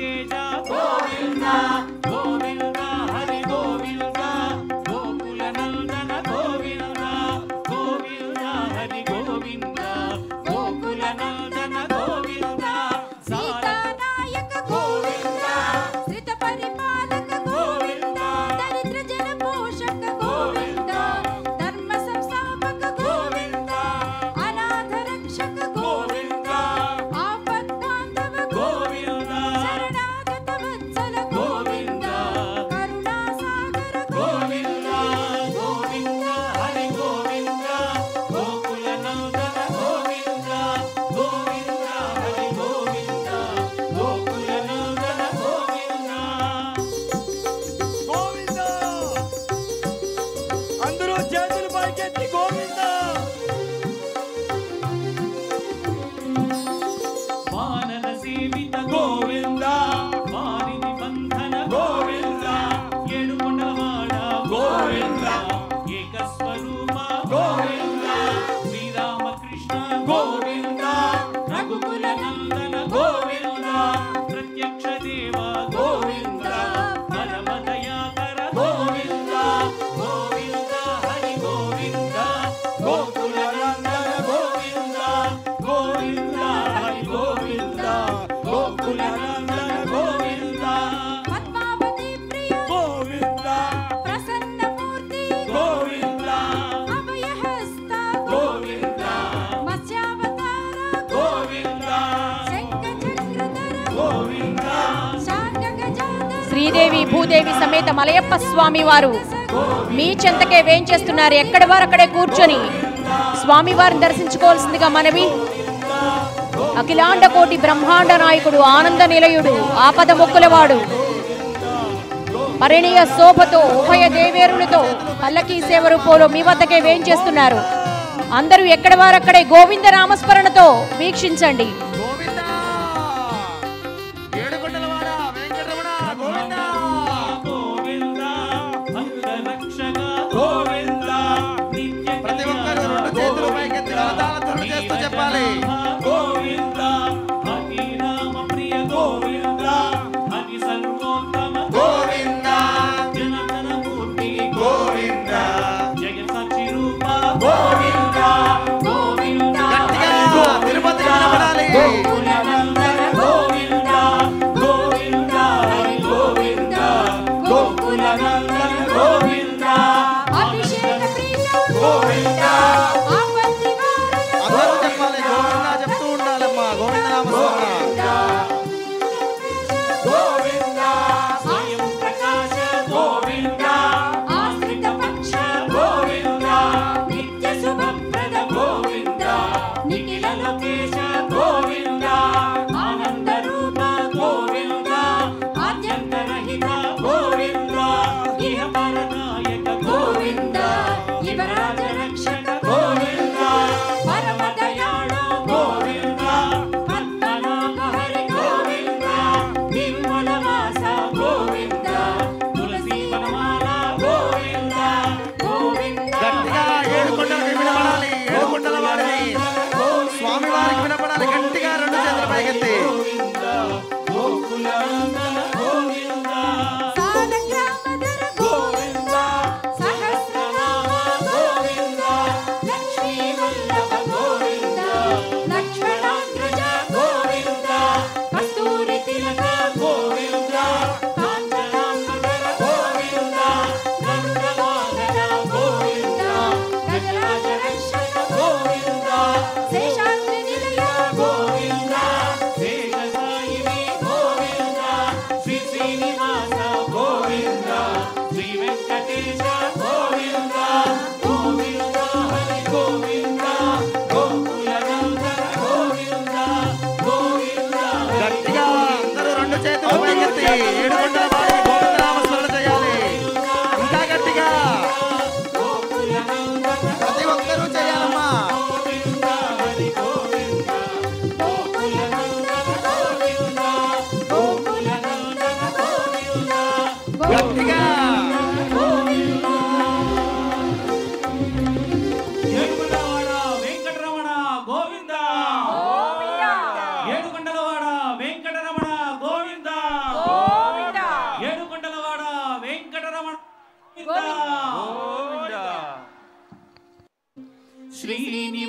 తేజ గోవింద గోవింద హరి గోవింద గోకుల నందన గోవింద గోవింద హరి గోవింద గోకుల నందన గోవింద సార సీతానాయక గోవింద శ్రిత పరిపాలక గోవింద దరిద్ర జన పోషక గోవింద ధర్మ సంస్థాపక గోవింద అనాథ రక్షక గోవింద ఆపద్బాంధవ గోవింద శరణాగత వత్సల గోవింద కరుణా సాగర గోవింద గోవింద హరి గోవింద గోకుల నందన గోవింద గోవింద హరి గోవింద గోకుల నందన గోవింద గోవింద అందరూ చేతులు పైకెత్తి గోవింద వానర సేవిత గోవింద వారిని బంధన గోవింద ఏడుకొండలవాడ గోవింద ఏకస్వరూప గోవింద శ్రీరామకృష్ణ గోవింద రఘుకుల నందన గోవింద ప్రత్యక్ష దేవ గోవింద పరమదయాకర గోవింద గోవింద హరి గోవింద గోకుల నందన గోవింద గోవింద హరి గోవింద గోకుల నందన గోవింద పద్మావతి ప్రియ గోవింద ప్రసన్నమూర్తి గోవింద అభయహస్త గోవింద మత్స్యావతార గోవింద శంఖచక్రధర గోవింద శాంగగజాధర శ్రీదేవి భూదేవి సమేత మలయప్ప స్వామి వారు మీ చెంతకే వేంచేస్తున్నారు ఎక్కడి వారు అక్కడే కూర్చొని స్వామివారిని దర్శించుకోవాల్సిందిగా మనవి అఖిలాండ కోటి బ్రహ్మాండ నాయకుడు ఆనంద నిలయుడు ఆపద మొక్కులవాడు పరిణీయ శోభతో ఉభయ దేవేరులతో పల్లకీ సేవ రూపంలో మీ వద్దకే వేంచేస్తున్నారు అందరూ ఎక్కడి వారక్కడే గోవింద నామస్మరణతో వీక్షించండి గోవింద ఏడుకొండలవాడ వెంకటరమణ గోవింద గోవింద భక్త రక్షక గోవింద నిత్య ప్రతి ఒక్కరు రెండు చేతులు పైకెత్తి కరతాళ చేస్తూ చెప్పాలి గోవింద హరి రామ ప్రియ గోవింద హరి సర్వోత్తమ గోవింద జనతన మూర్తి గోవింద జయ సచి రూప గోవింద గోవింద గట్టిగా తిరుపతి కనబడాలి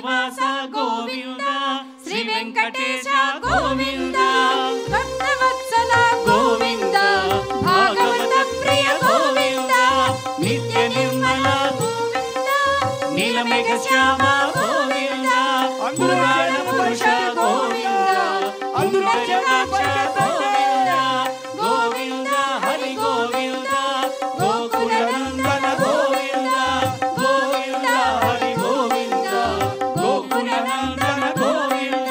శ్రీనివాస గోవింద శ్రీ వెంకటేశ గోవింద భక్తవత్సల గోవింద భాగవత ప్రియ గోవింద నిత్య నిర్మల గోవింద నీలమేఘ శ్యామ గోవింద పురాణ పురుష గోవింద అందరూ చేతులు గోవింద గోవింద హరి గోవింద గోకుల నందన గోవింద గోవింద హరి గోవింద గోకుల నందన గోవింద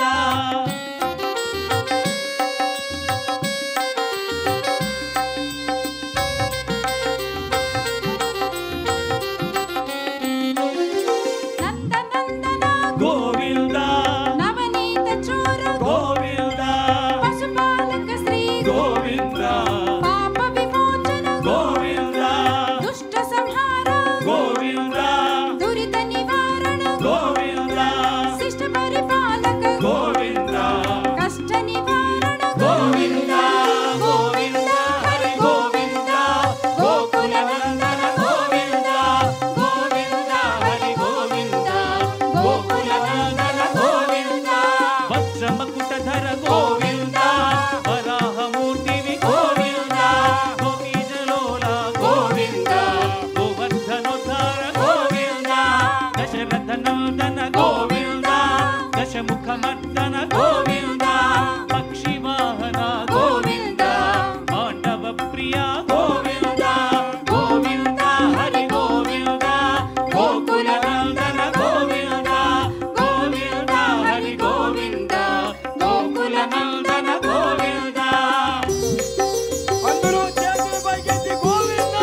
నందనందన గోవింద నవనీత చోర గోవింద పశుపాలక శ్రీ గోవింద పాప విమోచన గోవింద దుష్ట సంహార గోవింద దురిత నివారణ గోవింద శిష్ట పరిపాలక గోవింద కష్ట నివారణ గోవింద గోవింద హరి గోవింద గోకుల నందన గోవింద గోవింద హరి గోవింద గోకుల నందన గోవింద వజ్రమకుటధర గోవింద వరాహమూర్తివి గోవింద గోపీజలోల గోవింద గోవర్ధనోద్ధార గోవింద దశరథ నందన గోవింద దశముఖమర్దన గోవింద పక్షివాహన గోవింద పాండవ ప్రియ గోవింద గోవింద హరి గోవింద గోకుల నందన గోవింద గోవింద హరి గోవింద గోకుల నందన గోవింద అందరూ చేతులు పైకెత్తి గోవింద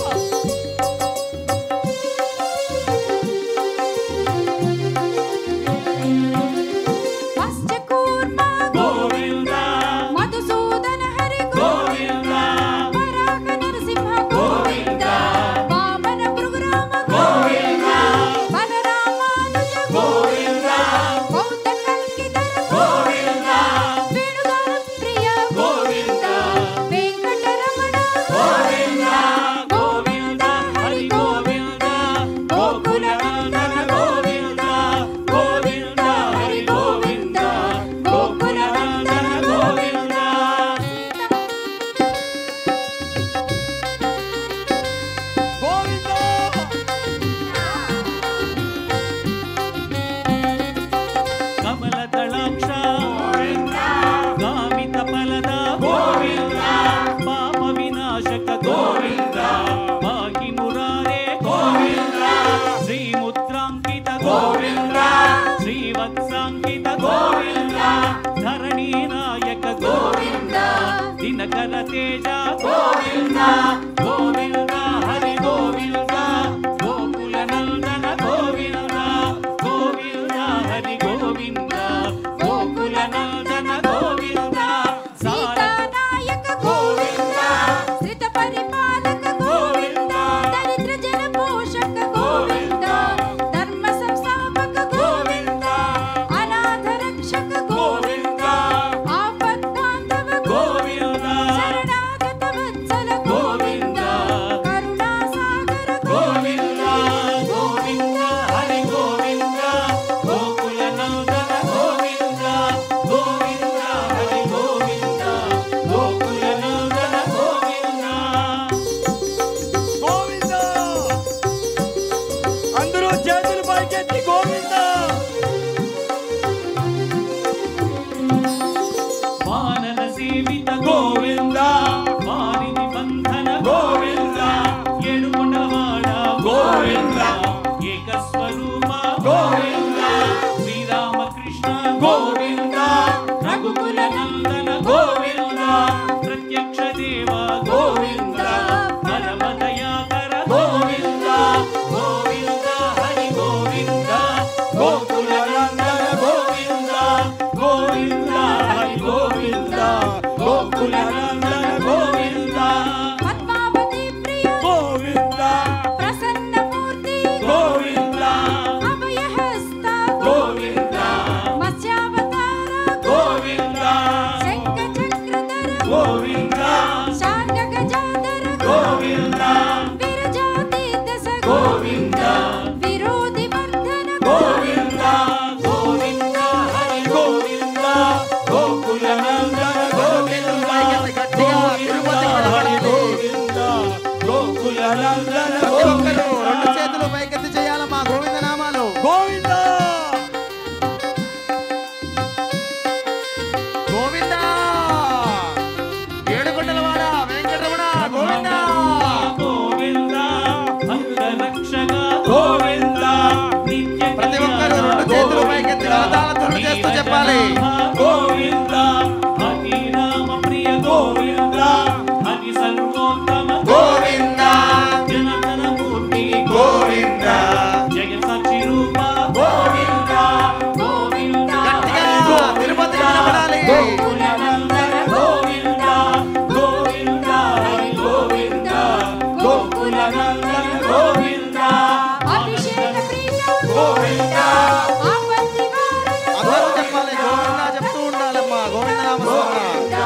మత్స్యకూర్మ గోవింద మధుసూదన హరి గోవింద వరాహ నరసింహ గోవింద వామన భృగురామ గోవింద బలరామానుజ గోవింద బౌద్ధ కల్కిధర గోవింద వేణుగాన ప్రియ గోవింద వెంకటరమణ గోవింద గోవింద హరి గోవింద గోకుల నందన గోవింద గోవింద హరి గోవింద గోకుల నందన గోవింద గోవింద కమలదళాక్ష గామిత ఫలద గోవింద పాప వినాశక గోవింద పాహి మురారే గోవింద శ్రీముద్రాంకిత గోవింద శ్రీవత్సాంకిత గోవింద ధరణీ నాయక గోవింద దినకర తేజ గోవింద గోవింద హరి గోవింద గోకుల నందన గోవింద గోవింద హరి గోవింద గోకుల నందన గోవింద సార సీతానాయక గోవింద శ్రిత పరిపాలక గోవింద దరిద్ర జన పోషక గోవింద ధర్మ సంస్థాపక గోవింద అనాథ రక్షక గోవింద ఆపద్ బాంధవ గోవింద శరణాగత వత్సల గోవింద కరుణా సాగర గోవింద గోవింద హరి గోవింద గోకుల నందన గోవింద గోవింద హరి గోవింద గోకుల నందన గోవింద గోవింద అందరూ చేతులు పైకెత్తి గోవింద వానర సేవిత గోవింద వారిని బంధన గోవింద ఏడుకొండలవాడ గోవింద ఏకస్వరూప గోవింద శ్రీరామకృష్ణ గోవింద రఘుకుల నందన గోవింద ప్రత్యక్ష దేవ గోవింద పరమదయాకర గోవింద గోవింద హరి గోవింద గోకుల నందన గోవింద గోవింద హరి గోవింద గోకుల నందన గోవింద పద్మావతి ప్రియ గోవింద ప్రసన్నమూర్తి గోవింద అభయహస్త గోవింద మత్స్యావతార గోవింద శంఖ చక్రధర గోవింద శార్గ గజాధర గోవింద విరజాతి దశ గోవింద విరోధి వర్ధన గోవింద పడాలి గోవింద అఖిరామ ప్రియ గోవింద అతి సర్వోత్తమ గోవింద జనార్దన మూర్తి గోవింద జయ సచి రూప గోవింద గోవింద గట్టిగా తిరుపతి వినపడాలి గోకులనందన గోవింద గోవింద హరి గోవింద గోకులనందన గోవింద అభిషేక ప్రియ గోవింద ఆపత్తి అందరూ చెప్పాలి గోవింద చెప్తూ ఉండాలమ్మా గోవింద నామస్మరణ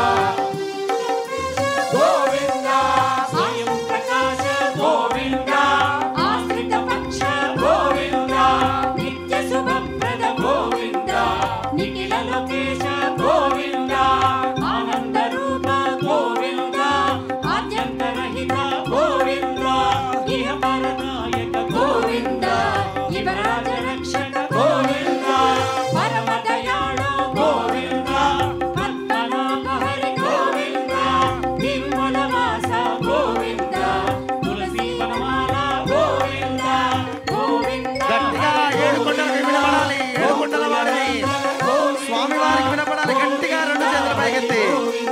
గోవింద స్వయం ప్రకాశ గోవింద ఆశ్రిత పక్ష గోవింద నిత్య శుభప్రద గోవింద నిఖిల లోకేశ గోవింద ఆనంద రూప గోవింద ఆద్యంతరహిత గోవింద ఇహ పరనాయక గోవింద యువరాజ రక్షక గోవింద పరమ దయాళ గోవింద పద్మనాభ హరి గోవింద నిర్మల వాస గోవింద తులసి వనమాల గోవింద గోవింద గట్టిగా ఏడు కొండలకి వినపడాలి ఏడు కొండల వాడిని స్వామి వారికి వినపడాలి గట్టిగా రెండు చేతుల పైకెత్తి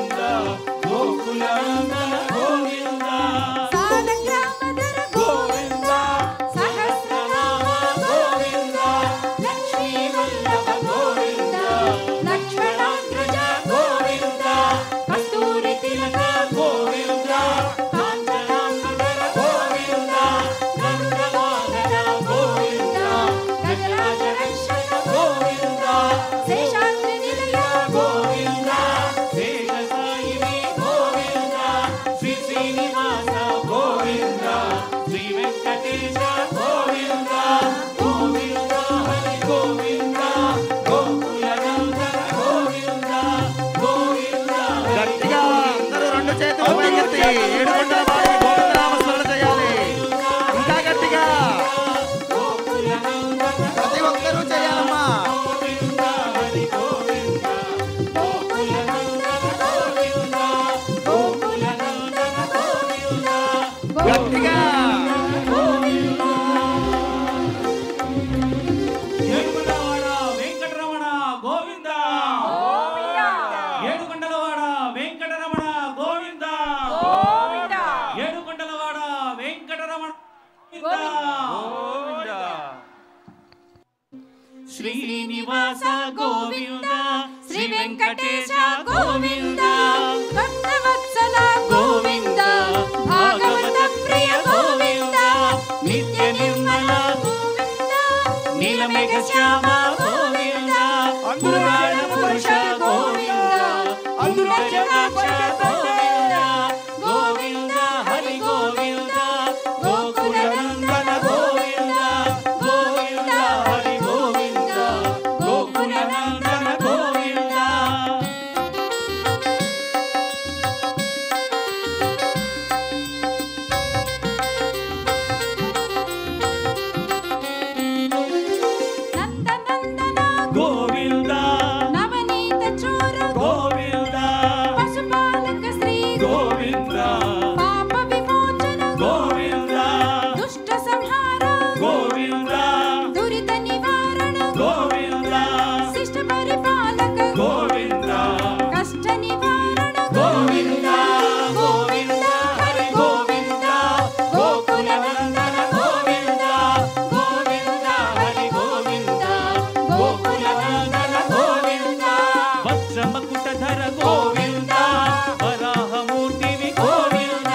సాలగ్రామధర గోవింద సహస్రనామ గోవింద లక్ష్మీ వల్లభ గోవింద లక్ష్మణాగ్రజ గోవింద కస్తూరి తిలక గోవింద కాంచనాంబర గోవింద గంగవాహన గోవింద గజరాజ రక్షక గోవింద శేషాద్రి నిలయ గోవింద శేషసాయిని గోవింద శ్రీ శ్రీనివాస గోవింద శ్రీ వెంకటేశ గోవింద గోవింద హరి గోవింద గోకుల నందన గోవింద గోవింద గట్టిగా అందరూ రెండు చేతులు పైకెత్తి ఏడు కొండల వాడిని గోవింద నామస్మరణ చేయాలి ఇంకా గట్టిగా గోకుల నందన ప్రతి ఒక్కరూ చేయాలమ్మా గోవింద హరి గోవింద గోకుల నందన గోవింద గోకుల నందన గోవింద గట్టిగా ఏడుకొండలవాడ వెంకటరమణ గోవింద ఏడుకొండలవాడ వెంకటరమణ గోవింద ఏడుకొండలవాడ వెంకటరమణ గోవింద శ్రీనివాస గోవింద శ్రీ వెంకటేశ గోవింద భక్తవత్సల గోవింద భాగవత ప్రియ గోవింద నిత్య నిర్మల గోవింద నీలమేఘ శ్యామ గోవింద పురాణ పురుష గోవింద అందరూ చేతులు గోవింద గోవింద హరి గోవింద గోకుల నందన గోవింద గోవింద హరి గోవింద గోకుల నందన గోవింద నందనందన గోవింద నవనీత చోర గోవింద పశుపాలక శ్రీ గోవింద పాప విమోచన గోవింద దుష్ట సంహార గోవింద దురిత నివారణ గోవింద శిష్ట పరిపాలక గోవింద కష్ట నివారణ గోవింద గోవింద హరి గోవింద గోకుల నందన గోవింద గోవింద హరి గోవింద గోకుల నందన గోవింద వజ్రమకుటధర గోవింద వరాహమూర్తివి గోవింద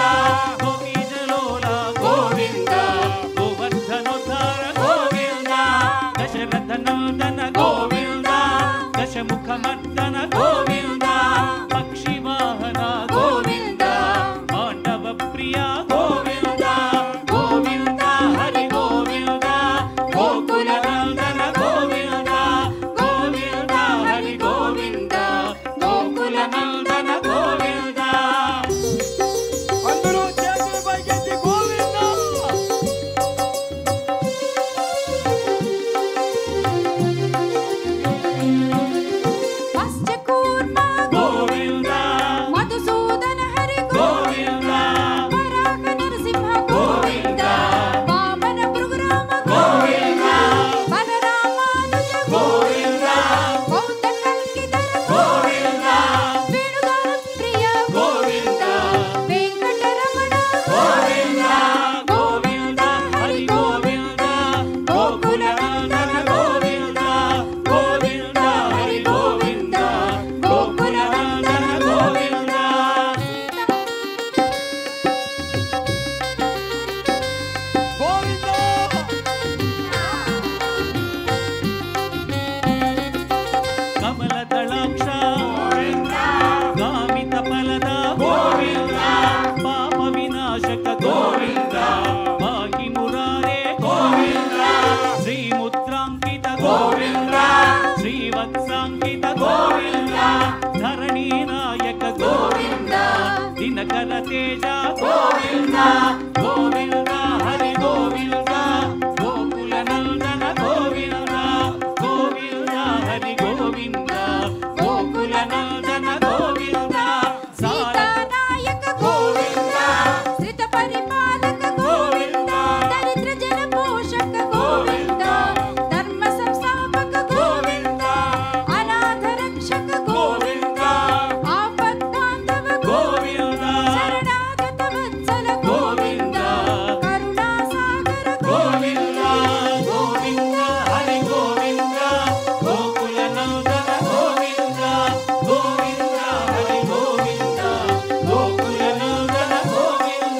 తేజ గోవింద గోవింద హరి గోవింద గోకుల నందన గోవింద గోవింద హరి గోవింద గోకుల నందన గోవింద సార సీతానాయక గోవింద శ్రిత పరిపాలక గోవింద దరిద్ర జన పోషక గోవింద ధర్మ సంస్థాపక గోవింద అనాథ రక్షక గోవింద ఆపద్బాంధవ గోవింద శరణాగత వత్సల గోవింద కరుణాసాగర గోవింద గోవింద హరి గోవింద గోకుల నందన గోవింద గోవింద హరి గోవింద గోకుల నందన గోవింద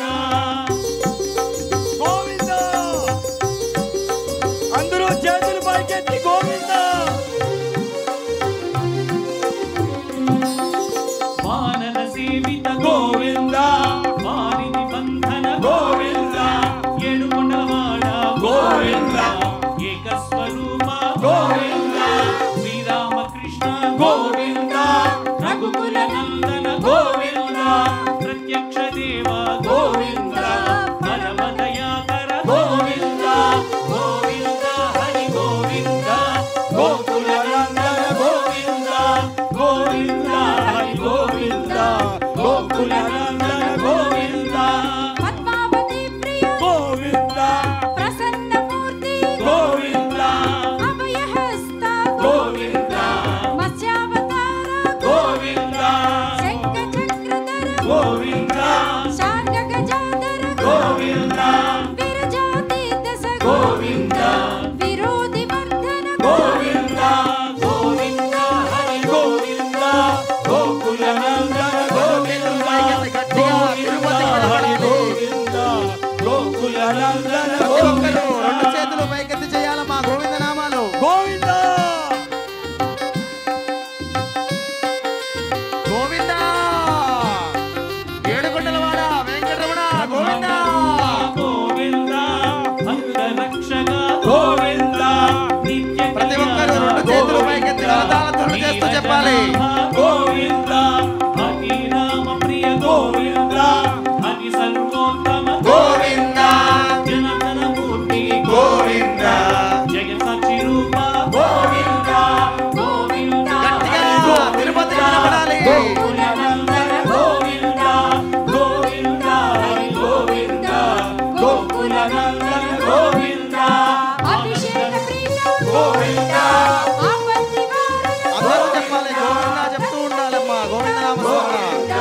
గోవింద అందరూ చేతులు పైకెత్తి గోవింద వానర సేవిత గోవింద వారిని బంధన గోవింద ఏడుకొండవాడ గోవింద ఏకస్వరూప గోవింద శ్రీరామకృష్ణ గోవింద రఘుకుల నందన గోవింద ప్రత్యక్ష దేవ గోవింద పరమదయాకర గోవింద గోవింద హరి గోవింద గోకుల నందన గోవింద గోవింద హరి గోవింద గోకుల నందన గోవింద పద్మావతి ప్రియ గోవింద ప్రసన్నమూర్తి గోవింద అభయహస్త గోవింద మత్స్యావతార గోవింద శంఖ చక్రధర గోవింద శార్గ గజాధర గోవింద విరజాతి దశ గోవింద విరోధి వర్ధన గోవింద గోవింద హరి గోవింద గోకుల నందన గోవింద గట్టిగా తిరుపతి వినపడాలి. గోవింద గోకుల నందన ప్రతి ఒక్కరు రెండు గోవింద చేతులు పైకెత్తి చేయాలమ్మా గోవింద నామాలు గోవింద గోవింద ఏడుకొండలవాడ వెంకటరమణ గోవింద గోవింద భక్త రక్షక గోవింద నిత్య ప్రతి ఒక్కరు రెండు చేతులు పైకెత్తి కరతాళ చేస్తూ చెప్పాలి గోవింద హరి రామ ప్రియ గోవింద హరి సర్వోత్తమ గోవింద జనార్దన మూర్తి గోవింద జయ సచి రూప గోవింద గోవింద గట్టిగా తిరుపతి వినపడాలి గోకుల నందన గోవింద గోవింద హరి గోవింద గోకుల నందన గోవింద అభిషేక ప్రియ గోవింద ఆపత్తి వారణ అందరూ చెప్పాలి గోవింద చెప్తూ ఉండాలమ్మా గోవింద నామస్మరణ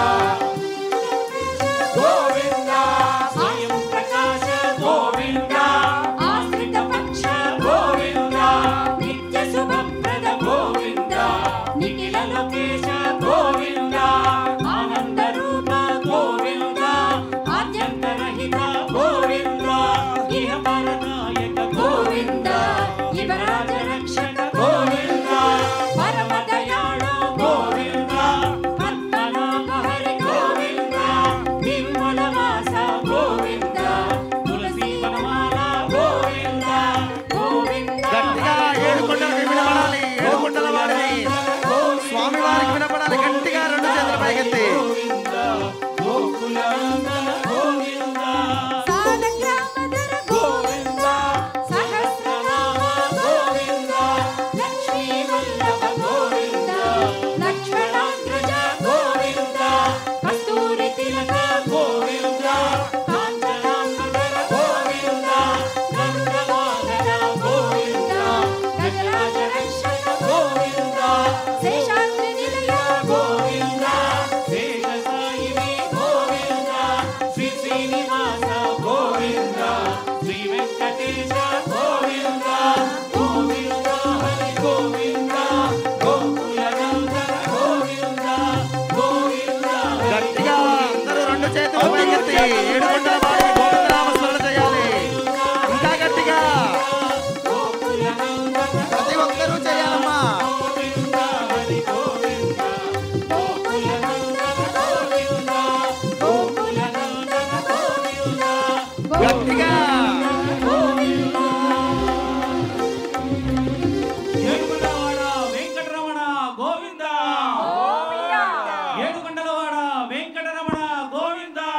గోవింద స్వయం ప్రకాశ గోవింద ఆశ్రిత పక్ష గోవింద నిత్య శుభప్రద గోవింద నిఖిల లోకేశ గోవింద ఆనంద రూప గోవింద ఆద్యంత రహిత గోవింద ఇహ పరనాయక గోవింద యువరాజ రక్షక గోవింద పరమ దయాళ గోవింద పద్మనాభ హరి గోవింద నిర్మల వాస గోవింద తులసి వనమాల గోవింద గోవింద గట్టిగా ఏడుకొండలకి వినపడాలి ఏడుకొండల వాడిని స్వామి వారికి వినపడాలి గట్టిగా రెండు చేతులు పైకెత్తి గోవింద గోకుల నందన గోవింద సాలగ్రామధర గోవింద సహస్రనామ గోవింద లక్ష్మీ వల్లభ గోవింద లక్ష్మణాగ్రజ గోవింద కస్తూరి తిలక గోవింద కాంచనాంబర గోవింద గంగవాహన గోవింద గజరాజ రక్షక గోవింద శేషాద్రి నిలయ గోవింద శేష సాయిని గోవింద శ్రీ శ్రీనివాస గోవింద శ్రీ వెంకటేశ గోవింద గోవింద హరి గోవింద గోకుల నందన గోవింద గోవింద గట్టిగా అందరూ రెండు చేతులు పైకెత్తి ఏడుకొండల వాడిని గోవింద నామస్మరణ చేయాలి ఇంకా గట్టిగా గోకుల నందన ప్రతి ఒక్కరూ చేయాలమ్మా గోవింద హరి గోవింద గోకుల నందన గోవింద గోకుల నందన గోవింద గట్టిగా ఏడుకొండలవాడ వెంకటరమణ గోవింద ఏడుకొండలవాడ వెంకటరమణ గోవింద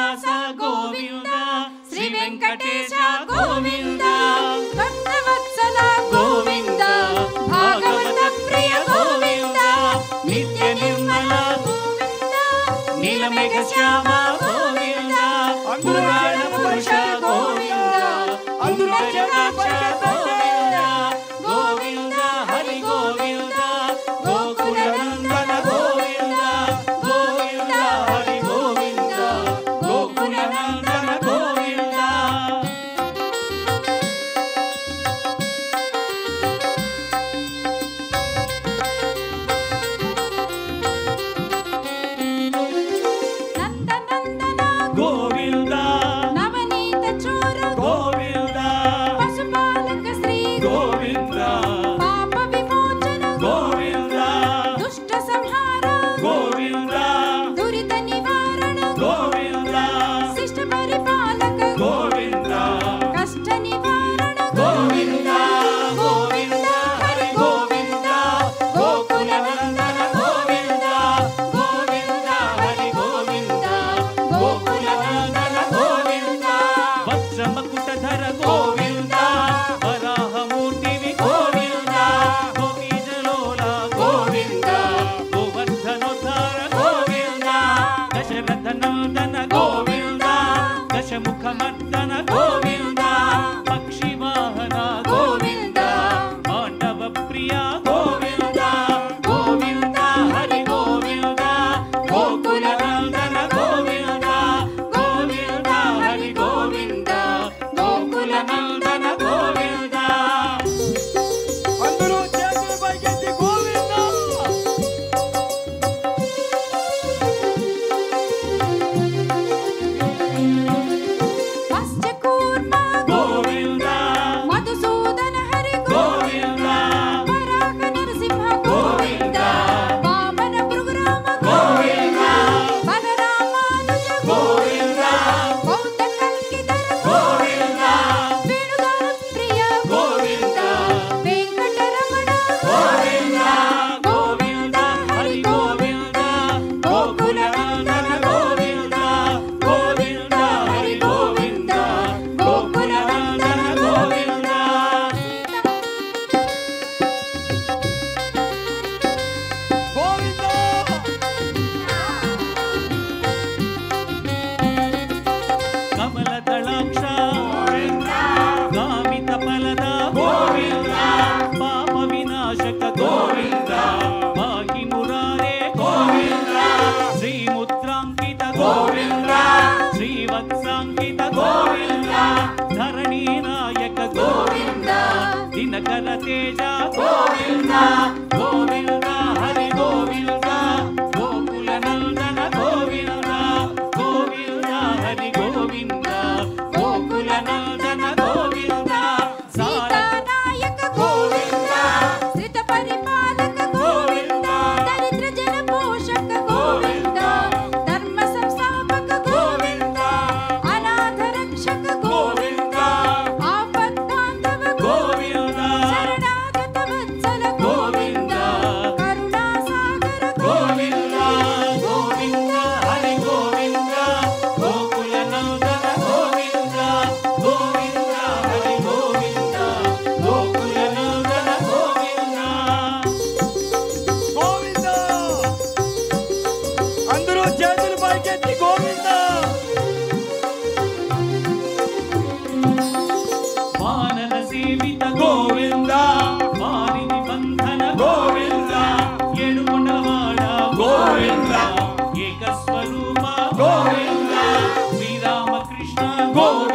శ్రీనివాస గోవింద శ్రీ వెంకటేశ గోవింద భక్తవత్సల గోవింద భాగవత ప్రియ గోవింద నిత్య నిర్మల గోవింద నీలమేఘ శ్యామ గోవింద పురాణ పురుష గోవింద అందరూ చేతులు గోవింద గోవింద హరి గోవింద గోకుల నందన గోవింద గోవింద హరి గోవింద గోకుల నందన గోవింద నందనందన గోవింద నవనీత చోర గోవింద పశుపాలక శ్రీ గోవింద పాప విమోచన గోవింద దుష్ట సంహార గోవింద దురిత నివారణ గోవింద శిష్ట పరిపాలక గోవింద కష్ట నివారణ గోవింద గోవింద హరి గోవింద గోకుల నందన గోవింద గోవింద హరి గోవింద గోకుల నందన గోవింద వత్సమకుటధర గోవింద వరాహమూర్తివి గోవింద గోపీజలోల గోవింద గోవర్ధనోద్ధార గోవింద దశరథ నందన గోవింద దశముఖమర్దన గోవింద పక్షివాహన గోవింద పాండవ ప్రియ గోవింద గోవింద హరి గోవింద గోకుల నందన గోవింద గోవింద హరి గోవింద గోకుల నందన గోవింద అందరూ చేతులు పైకెత్తి గోవింద మత్స్యకూర్మ గోవింద మధుసూదన హరి గోవింద వరాహ నరసింహ గోవింద వామన భృగురామ గోవింద బలరామానుజ గోవింద బౌద్ధ కల్కిధర గోవింద వేణుగాన ప్రియ గోవింద వెంకటరమణ గోవింద గోవింద హరి గోవింద గోకుల నందన గోవింద గోవింద హరి గోవింద గోకుల నందన గోవింద గోవింద కమల దళాక్ష గామిత ఫలద గోవింద పాప వినాశక గోవింద పాహి మురారే గోవింద శ్రీముద్రాంకిత గోవింద శ్రీవత్సాంకిత గోవింద ధరణీ నాయక గోవింద దినకర తేజ గోవింద గోవింద హరి గోవింద గోకుల నందన గోవింద గోవింద హరి గోవింద గోకుల నందన గోవింద సార సీతానాయక గోవింద శ్రిత పరిపాలక గోవింద దరిద్ర జన పోషక గోవింద ధర్మ సంస్థాపక గోవింద అనాథ రక్షక గోవింద ఆపద్బాంధవ గోవింద శరణాగత వత్సల గోవింద కరుణాసాగర గోవింద గోవింద హరి గోవింద గోకుల నందన గోవింద గోవింద హరి గోవింద గోకుల నందన గోవింద గోవింద అందరూ చేతులు పైకెత్తి గోవింద వానర సేవిత గోవింద వారిని బంధన గోవింద ఏడుకొండవాడ గోవింద ఏకస్వరూప గోవింద శ్రీరామకృష్ణ గోవింద